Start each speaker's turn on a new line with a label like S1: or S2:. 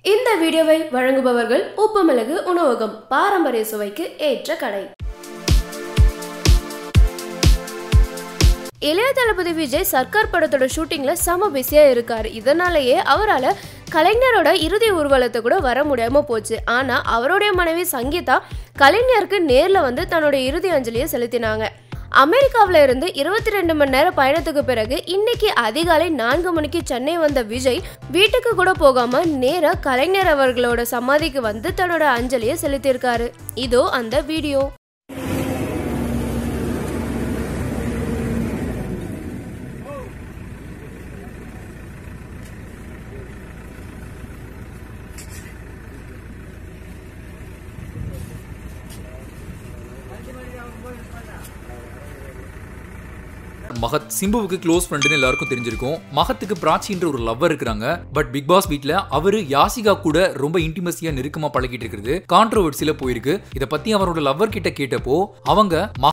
S1: இந்த வீடியோவை வழங்குபவர்கள் உப்புமிளகு உணவகம் பாரம்பரிய சுவைக்கு ஏற்ற கடை இளைய தளபதி விஜய் சர்க்கார் படத்தோட ஷூட்டிங்ல செம பிஸியா இருக்காரு இதனாலேயே அவரால் கலைஞரோட இறுதி ஊர்வலத்தை கூட வர முடியாம போச்சு ஆனா அவருடைய மனைவி சங்கீதா கலைஞருக்கு நேர்ல வந்து தன்னோட இறுதி அஞ்சலியை செலுத்தினாங்க அமெரிக்காவில் இருந்து இருபத்தி ரெண்டு மணி நேரம் பயணத்துக்கு பிறகு இன்னைக்கு அதிகாலை நான்கு மணிக்கு சென்னை வந்த விஜய் வீட்டுக்கு கூட போகாம நேரா கலைஞர் அவர்களோட சமாதிக்கு வந்து தன்னோட அஞ்சலியை செலுத்தியிருக்காரு இதோ அந்த வீடியோ
S2: மகத் சிம்புவுக்கு க்ளோஸ் ஃப்ரெண்டுன்னு எல்லாருக்கும் தெரிஞ்சிருக்கும் மகத்துக்கு பிராச்சின்ற ஒரு லவ்வர் இருக்கிறாங்க பட் பிக் பாஸ் வீட்ல அவரு யாசிகா கூட ரொம்ப இன்டிமசியா நெருக்கமா பழகிட்டு இருக்கிறது கான்ட்ரோவர்சில போயிருக்கு இத பத்தி அவரோட லவ்வர் கிட்ட கேட்டப்போ அவங்க